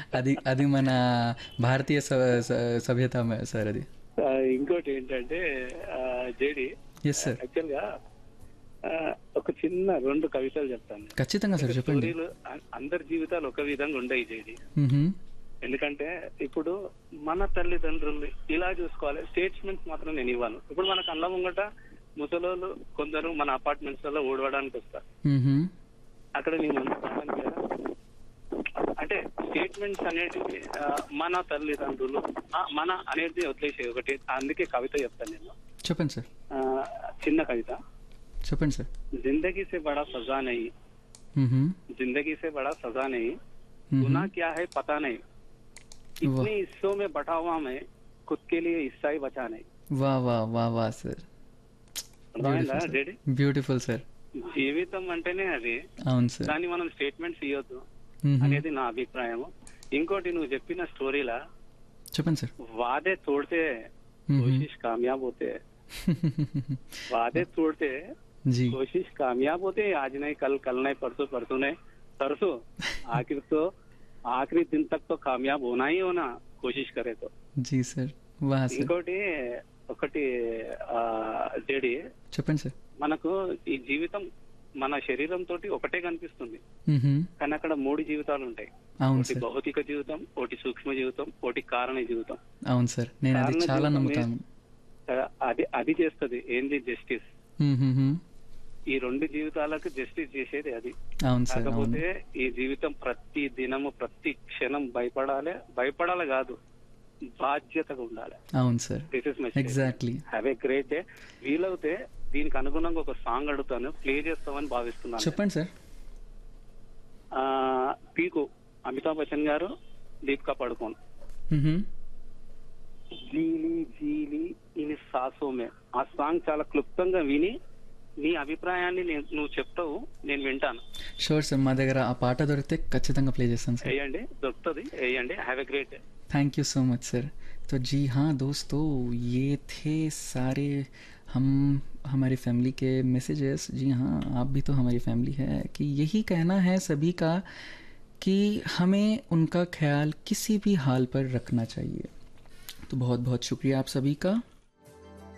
అది అది మన భారతీయ స- స- సభ్యత మ- సార్ అది ఆ, ఇంకోటి ఏంటంటే జేడి ఎస్ సార్ యాక్చువల్ గా ఆ, ఒక చిన్న రెండు కవితలు చెప్తాను నేను. ఖచ్చితంగా సార్ చెప్పండి స్టోరీలు అ- అందరి జీవితాలు ఒక విధంగా ఉండయి జేడి మ్హూ. ఎందుకంటే ఇప్పుడు మన తల్లిదండ్రులు ఇలా చూసుకోవాలి స్టేట్మెంట్స్ మాత్రం నేను ఇవ్వను ఇప్పుడు మన కళ్ళ ముంగట ముసలోళ్ళు కొందరు మన అపార్ట్మెంట్స్ లో ఓడవడానికి వస్తారు మ్హూ. అక్కడ నేను అనుకున్నాను కదా అంటే స్టేట్మెంట్స్ అనేటివి ఆ, మన తల్లిదండ్రులు ఆ, మన అనేది వదిలేసే ఒకటి అందుకే కవిత చెప్తాను నేను చెప్పండి సార్ ఆ, చిన్న కవిత చెప్పండి సార్ जिंदगी से बड़ा सजा नहीं మ్హూ. जिंदगी से बड़ा सजा नहीं మ్హూ. गुना क्या है पता नहीं इतने हिस्सों में बटा हुआ मैं खुद के लिए हिस्सा ही बचा नहीं వా వా వా వా సార్ అర్థమైందా రెడీ బ్యూటిఫుల్ సార్ జీవితం అంటేనే అది అవును సార్ దాన్ని మనం స్టేట్మెంట్స్ ఇవ్వద్దు మ్హూ. అనేది నా అభిప్రాయం ఇంకోటి నువ్వు చెప్పిన స్టోరీలా చెప్పండి సార్ वादे तोड़ते మ్హూ. कोशिश कामयाब होते वादे तोड़ते जी कोशिश कामयाब होते आज नहीं कल कल नहीं परसों परसों नहीं परसों आखिर तो आखिरी दिन तक तो कामयाब होना ही होना कोशिश करे तो जी సార్ వా సార్ ఇంకోటి ఒకటి ఆ, జేడి చెప్పండి సార్ మనకు ఈ జీవితం మన శరీరం తోటి ఒకటే కనిపిస్తుంది మ్హూ. కానీ అక్కడ మూడు జీవితాలు ఉంటాయి అవును ఒకటి సార్ భౌతిక జీవితం ఒకటి సూక్ష్మ జీవితం ఒకటి కారణ జీవితం అవును సార్ నేను అది కారణ చాలా జీవితం నమ్ముతాను ఆ, అది అది చేస్తుంది ఏంది జస్టిస్ మ్హూ. ఈ రెండు జీవితాలకు జస్టిస్ చేసేది అది అవును సార్ అవును కాకపోతే ఈ జీవితం ప్రతి దినము ప్రతి క్షణం భయపడాలి భయపడాలి కాదు బాధ్యతగా ఉండాలి అవును sir this is my exactly have a great day వీలవుతే దీనికి అనుగుణంగా ఒక సాంగ్ అడుగుతాను ప్లే చేస్తామని భావిస్తున్నాను చెప్పండి సార్ ఆ, పీకు అమితాబ్ బచ్చన్ గారు దీపికా పడుకోన్ మ్హూ. జీలి జీలి ఇని సాసోమే ఆ సాంగ్ చాలా క్లుప్తంగా విని నీ అభిప్రాయాన్ని నేను- నువ్వు చెప్తావు నేను వింటాను షూర్ సార్ మా దగ్గర ఆ పాట దొరికితే ఖచ్చితంగా ప్లే చేస్తాను సార్ వేయండి దొరుకుతుంది వేయండి have a great day thank you so much sir तो जी हाँ दोस्तों ये थे सारे हम हमारी फैमिली के मैसेजेस जी हाँ आप भी तो हमारी फैमिली है कि यही कहना है सभी का कि हमें उनका ख्याल किसी भी हाल पर रखना चाहिए तो बहुत बहुत शुक्रिया आप सभी का